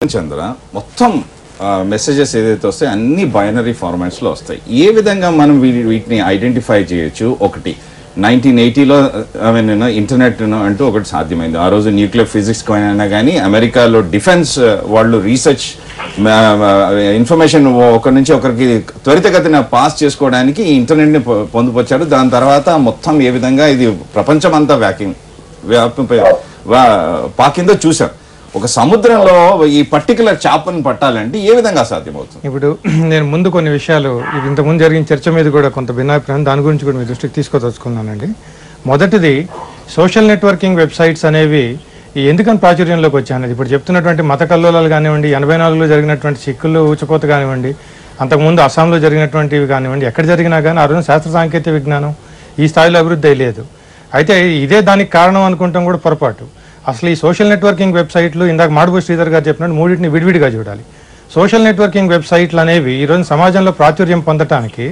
చంద్ర మొత్తం మెసేజెస్ ఏదైతే వస్తాయి అన్ని బైనరీ ఫార్మాట్స్ లో వస్తాయి ఏ విధంగా మనం వీ- వీటిని ఐడెంటిఫై చేయొచ్చు ఒకటి నైన్టీన్ ఎయిటీలో ఐ మీన్ ఇంటర్నెట్ అంటూ ఒకటి సాధ్యమైంది ఆ రోజు న్యూక్లియర్ ఫిజిక్స్ అయినా కానీ అమెరికాలో డిఫెన్స్ వాళ్ళు రీసెర్చ్ ఇన్ఫర్మేషన్ ఒకరి నుంచి ఒకరికి త్వరితగతిన పాస్ చేసుకోవడానికి ఈ ఇంటర్నెట్ ని పొ- పొందుపరిచారు దాని తర్వాత మొత్తం ఏ విధంగా ఇది ప్రపంచం అంతా వ్యాకింగ్ వ్యాపి వా- పాకిందో చూసాం ఒక సముద్రంలో ఈ పర్టికులర్ చేపను పట్టాలంటే ఏ విధంగా సాధ్యమవుతుంది ఇప్పుడు నేను ముందు కొన్ని విషయాలు ఇది ఇంతకుముందు జరిగిన చర్చ మీద కూడా కొంత భిన్నాభిప్రాయం దాని గురించి కూడా మీ దృష్టికి తీసుకొచ్చుకున్నానండి మొదటిది సోషల్ నెట్వర్కింగ్ వెబ్సైట్స్ అనేవి ఈ ఎందుకని ప్రాచుర్యంలోకి వచ్చాయన్నది ఇప్పుడు చెప్తున్నటువంటి మత కల్లోలాలు కానివ్వండి ఎనభై నాలుగులో జరిగినటువంటి చిక్కులు ఉచకోత కానివ్వండి అంతకుముందు అస్సాంలో జరిగినటువంటివి కానివ్వండి ఎక్కడ జరిగినా కానీ ఆ రోజు శాస్త్ర సాంకేతిక విజ్ఞానం ఈ స్థాయిలో అభివృద్ధి అయ్యలేదు అయితే ఇదే దానికి కారణం అనుకుంటాం కూడా పొరపాటు అసలు ఈ సోషల్ నెట్వర్కింగ్ వెబ్సైట్లు ఇందాక మాడుబు శ్రీధర్ గారు చెప్పినట్టు మూడింటిని విడివిడిగా చూడాలి సోషల్ నెట్వర్కింగ్ వెబ్సైట్లు అనేవి ఈరోజు సమాజంలో ప్రాచుర్యం పొందటానికి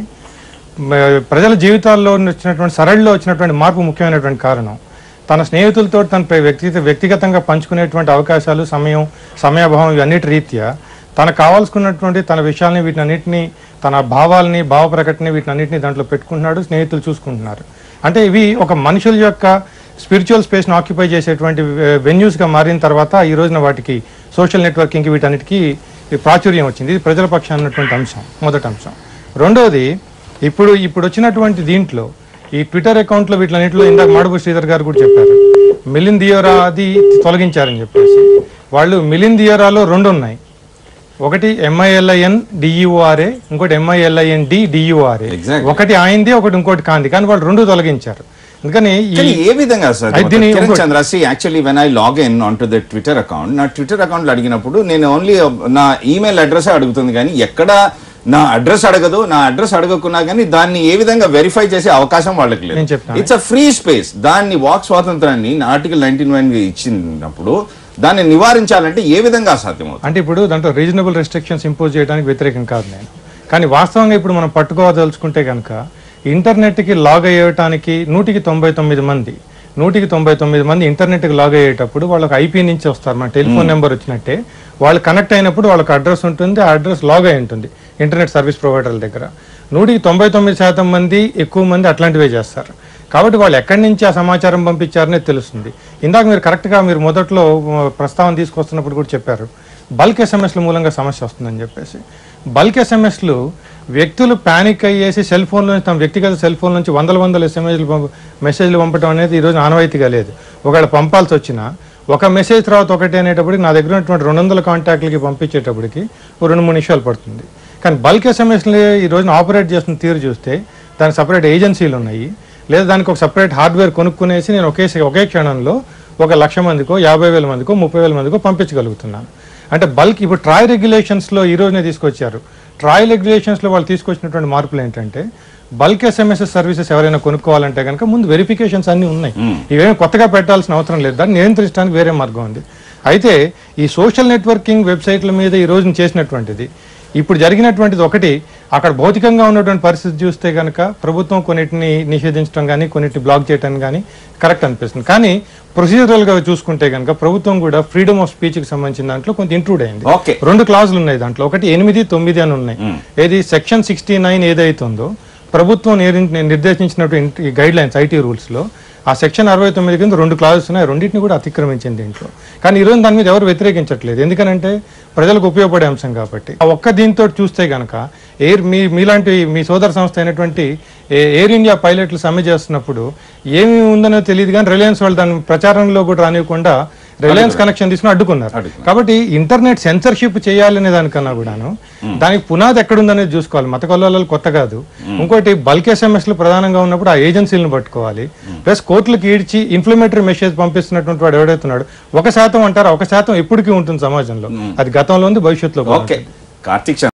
మ- ప్రజల జీవితాల్లో వచ్చినటువంటి సరళిలో వచ్చినటువంటి మార్పు ముఖ్యమైనటువంటి కారణం తన స్నేహితులతో తన ప్ర- వ్యక్తిగత వ్యక్తిగతంగా పంచుకునేటువంటి అవకాశాలు సమయం సమయాభావం ఇవన్నిటి రీత్యా తనకు కావాల్సుకున్నటువంటి తన విషయాల్ని వీటినన్నిటిని తన భావాల్ని భావ ప్రకటన వీటినన్నిటిని దాంట్లో పెట్టుకుంటున్నాడు స్నేహితులు చూసుకుంటున్నారు అంటే ఇవి ఒక మనుషుల యొక్క స్పిరిచువల్ స్పేస్ని ఆక్యుపై చేసేటువంటి వెన్యూస్గా మారిన తర్వాత ఈ రోజున వాటికి సోషల్ నెట్వర్కింగ్ వీటన్నిటికీ ఈ ప్రాచుర్యం వచ్చింది ఇది ప్రజల పక్షాన ఉన్నటువంటి అంశం మొదటి అంశం రెండోది ఇప్పుడు ఇప్పుడు వచ్చినటువంటి దీంట్లో ఈ ట్విట్టర్ అకౌంట్లో వీటిలన్నింటిలో ఇందాక మాడుపు శ్రీధర్ గారు కూడా చెప్పారు మిలిన్ దియోరా అది తొలగించారని చెప్పేసి వాళ్ళు మిలిన్ దియోరాలో రెండు ఉన్నాయి ఒకటి ఎంఐఎల్ఐఎన్ డియుఆర్ఏ ఇంకోటి ఎంఐఎల్ఐఎన్ డి డియుఆర్ఏ Exactly. ఒకటి ఆయనది ఒకటి ఇంకోటి కాంది కానీ వాళ్ళు రెండు తొలగించారు అందుకని ఈ కానీ ఏ విధంగా సార్ అయితే దీని కిరణ్ ఇంకో- చంద్ర సి actually when I log in on to the Twitter account నా ట్విట్టర్ అకౌంట్ అడిగినప్పుడు నేను ఓన్లీ నా ఈమెయిల్ అడ్రస్ అడుగుతుంది కానీ ఎక్కడ నా అడ్రస్ అడగదు నా అడ్రస్ అడగకున్నా కానీ దాన్ని ఏ విధంగా వెరిఫై చేసే అవకాశం వాళ్ళకి లేదు నేను చెప్తాను. ఇట్స్ అ ఫ్రీ స్పేస్ దాన్ని వాక్ స్వాతంత్రాన్ని ఆర్టికల్ నైన్టీన్ వన్ ఇచ్చినప్పుడు దాన్ని నివారించాలంటే ఏ విధంగా సాధ్యమవుతుంది అంటే ఇప్పుడు దాంట్లో రీజనబుల్ రెస్ట్రిక్షన్స్ ఇంపోజ్ చేయడానికి వ్యతిరేకం కాదు నేను కానీ వాస్తవంగా ఇప్పుడు మనం పట్టుకోదలుచుకుంటే కనుక ఇంటర్నెట్కి లాగ్ అయ్యటానికి నూటికి తొంభై తొమ్మిది మంది నూటికి తొంభై తొమ్మిది మంది ఇంటర్నెట్కి లాగ్ అయ్యేటప్పుడు వాళ్ళకి ఐపీ నుంచి వస్తారు మన టెలిఫోన్ నెంబర్ వచ్చినట్టే వాళ్ళు కనెక్ట్ అయినప్పుడు వాళ్ళకి అడ్రస్ ఉంటుంది ఆ అడ్రస్ లాగ్ అయి ఉంటుంది ఇంటర్నెట్ సర్వీస్ ప్రొవైడర్ల దగ్గర నూటికి తొంభై తొమ్మిది శాతం మంది ఎక్కువ మంది అట్లాంటివే చేస్తారు కాబట్టి వాళ్ళు ఎక్కడి నుంచి ఆ సమాచారం పంపించారనేది తెలుస్తుంది ఇందాక మీరు కరెక్ట్గా మీరు మొదట్లో ఆ, ప్రస్తావన తీసుకొస్తున్నప్పుడు కూడా చెప్పారు బల్క్ ఎస్ఎంఎస్ల మూలంగా సమస్య వస్తుందని చెప్పేసి బల్క్ ఎస్ఎంఎస్లు వ్యక్తులు ప్యానిక్ అయ్యేసి సెల్ ఫోన్ నుంచి తమ వ్యక్తిగత సెల్ ఫోన్ నుంచి వందల వందల ఎస్ఎంఎస్లు పంప మెసేజ్లు పంపడం అనేది ఈరోజు ఆనవాయితీగా లేదు ఒకవేళ పంపాల్సి వచ్చినా ఒక మెసేజ్ తర్వాత ఒకటి అనేటప్పటికి నా దగ్గర ఉన్నటువంటి రెండు వందల కాంటాక్ట్లకి పంపించేటప్పటికి ఓ రెండు మూడు నిమిషాలు పడుతుంది కానీ బల్క్ ఎస్ఎంఎస్ని ఈ రోజున ఆపరేట్ చేస్తున్న తీరు చూస్తే దానికి సపరేట్ ఏజెన్సీలు ఉన్నాయి లేదా దానికి ఒక సపరేట్ హార్డ్వేర్ కొనుక్కునేసి నేను ఒకే ఒకే క్షణంలో ఒక లక్ష మందికో యాభై వేల మందికో ముప్పై వేల మందికో పంపించగలుగుతున్నాను అంటే బల్క్ ఇప్పుడు ట్రాయ్ రెగ్యులేషన్స్లో ఈ రోజునే తీసుకొచ్చారు ట్రాయల్ రెగ్యులేషన్స్లో వాళ్ళు తీసుకొచ్చినటువంటి మార్పులు ఏంటంటే బల్క్ ఎస్ఎంఎస్ సర్వీసెస్ ఎవరైనా కొనుక్కోవాలంటే కనుక ముందు వెరిఫికేషన్స్ అన్నీ ఉన్నాయి ఇవేమి కొత్తగా పెట్టాల్సిన అవసరం లేదు దాన్ని నియంత్రించడానికి వేరే మార్గం ఉంది అయితే ఈ సోషల్ నెట్వర్కింగ్ వెబ్సైట్ల మీద ఈ రోజున చేసినటువంటిది ఇప్పుడు జరిగినటువంటిది ఒకటి అక్కడ భౌతికంగా ఉన్నటువంటి పరిస్థితి చూస్తే కనుక ప్రభుత్వం కొన్నిటిని నిషేధించడం కానీ కొన్నిటిని బ్లాక్ చేయడం కానీ కరెక్ట్ అనిపిస్తుంది కానీ ప్రొసీజరల్గా చూసుకుంటే కనుక ప్రభుత్వం కూడా ఫ్రీడమ్ ఆఫ్ స్పీచ్కి సంబంధించిన దాంట్లో కొంత ఇంట్రూడ్ అయింది ఓకే రెండు క్లాజులు ఉన్నాయి దాంట్లో ఒకటి ఎనిమిది తొమ్మిది అని ఉన్నాయి ఏది సెక్షన్ సిక్స్టీ నైన్ ఏదైతుందో ప్రభుత్వం నిర్- నిర్దేశించినటువంటి ఈ గైడ్ లైన్స్ ఐటీ రూల్స్ లో ఆ సెక్షన్ అరవై తొమ్మిది కింద రెండు క్లాజెస్ ఉన్నాయి రెండింటిని కూడా అతిక్రమించింది దీంట్లో కానీ ఈరోజు దాని మీద ఎవరు వ్యతిరేకించట్లేదు ఎందుకనంటే ప్రజలకు ఉపయోగపడే అంశం కాబట్టి ఆ ఒక్క దీంతో చూస్తే గనక ఎయిర్ మీ మీలాంటి మీ సోదర సంస్థ అయినటువంటి ఏ- ఎయిర్ ఇండియా పైలట్లు సమ్మె చేస్తున్నప్పుడు ఏమి ఉందనో తెలియదు కానీ రిలయన్స్ వాళ్ళు దాని ప్రచారంలో కూడా రానివ్వకుండా రిలయన్స్ కనెక్షన్ తీసుకుని అడ్డుకున్నారు అడ్డుకున్నారు. కాబట్టి ఇంటర్నెట్ సెన్సర్షిప్ చేయాలనే దానికన్నా కూడాను దానికి పునాది ఎక్కడుందనేది చూసుకోవాలి మత కొల్లాలు కొత్త కాదు ఇంకోటి బల్క్ ఎస్ఎంఎస్ లు ప్రధానంగా ఉన్నప్పుడు ఆ ఏజెన్సీలను పట్టుకోవాలి ప్లస్ కోర్టులకు ఈడ్చి ఇన్ఫ్లమేటరీ మెసేజ్ పంపిస్తున్నటువంటి వాడు ఎవడైతున్నాడు ఒక శాతం అంటారు ఒక శాతం ఎప్పటికీ ఉంటుంది సమాజంలో అది గతంలో ఉంది భవిష్యత్తులో కూడా ఓకే కార్తీక్